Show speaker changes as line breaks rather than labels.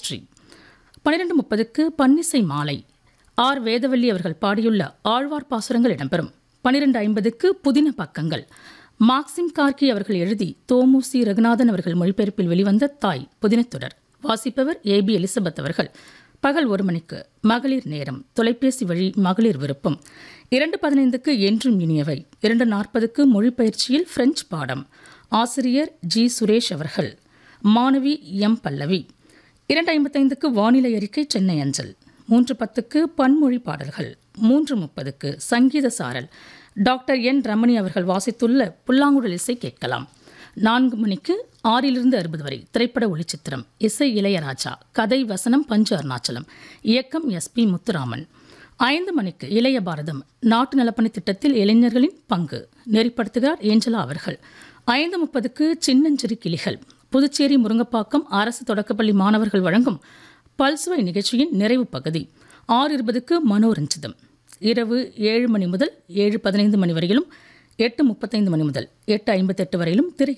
வெற்றி பன்னிரண்டு முப்பதுக்கு பன்னிசை மாலை ஆர் வேதவல்லி அவர்கள் பாடியுள்ள ஆழ்வார் பாசுரங்கள் இடம்பெறும் பன்னிரண்டு ஐம்பதுக்கு புதின பக்கங்கள் மார்க்சிம் கார்கி அவர்கள் எழுதி தோமுசி ரகுநாதன் அவர்கள் மொழிபெயர்ப்பில் வெளிவந்த தாய் புதினத்தொடர் வாசிப்பவர் ஏ பி எலிசபெத் அவர்கள் பகல் ஒரு மணிக்கு மகளிர் நேரம் தொலைபேசி வழி மகளிர் விருப்பம் இரண்டு பதினைந்துக்கு என்றும் இனியவை இரண்டு நாற்பதுக்கு மொழிபெயர்ச்சியில் பிரெஞ்சு பாடம் ஆசிரியர் ஜி சுரேஷ் அவர்கள் மாணவி எம் பல்லவி இரண்டு ஐம்பத்தைந்துக்கு வானிலை அறிக்கை சென்னை அஞ்சல் மூன்று பத்துக்கு பன்மொழி பாடல்கள் மூன்று முப்பதுக்கு சங்கீத சாரல் டாக்டர் என் ரமணி அவர்கள் வாசித்துள்ள புல்லாங்குழல் இசை கேட்கலாம் நான்கு மணிக்கு ஆறிலிருந்து அறுபது வரை திரைப்பட ஒளிச்சித்திரம் இசை இளையராஜா கதை வசனம் பஞ்சு அருணாச்சலம் இயக்கம் எஸ் பி முத்துராமன் ஐந்து மணிக்கு இளைய பாரதம் நாட்டு நலப்பணி திட்டத்தில் இளைஞர்களின் பங்கு நெறிப்படுத்துகிறார் ஏஞ்சலா அவர்கள் ஐந்து முப்பதுக்கு சின்னஞ்சிறு கிளிகள் புதுச்சேரி முருங்கப்பாக்கம் அரசு தொடக்கப்பள்ளி மாணவர்கள் வழங்கும் பல்சுவை நிகழ்ச்சியின் நிறைவு பகுதி ஆறு இருபதுக்கு மனோரஞ்சிதம் இரவு ஏழு மணி முதல் ஏழு பதினைந்து மணி வரையிலும் எட்டு முப்பத்தைந்து மணி முதல் எட்டு ஐம்பத்தெட்டு வரையிலும் திரை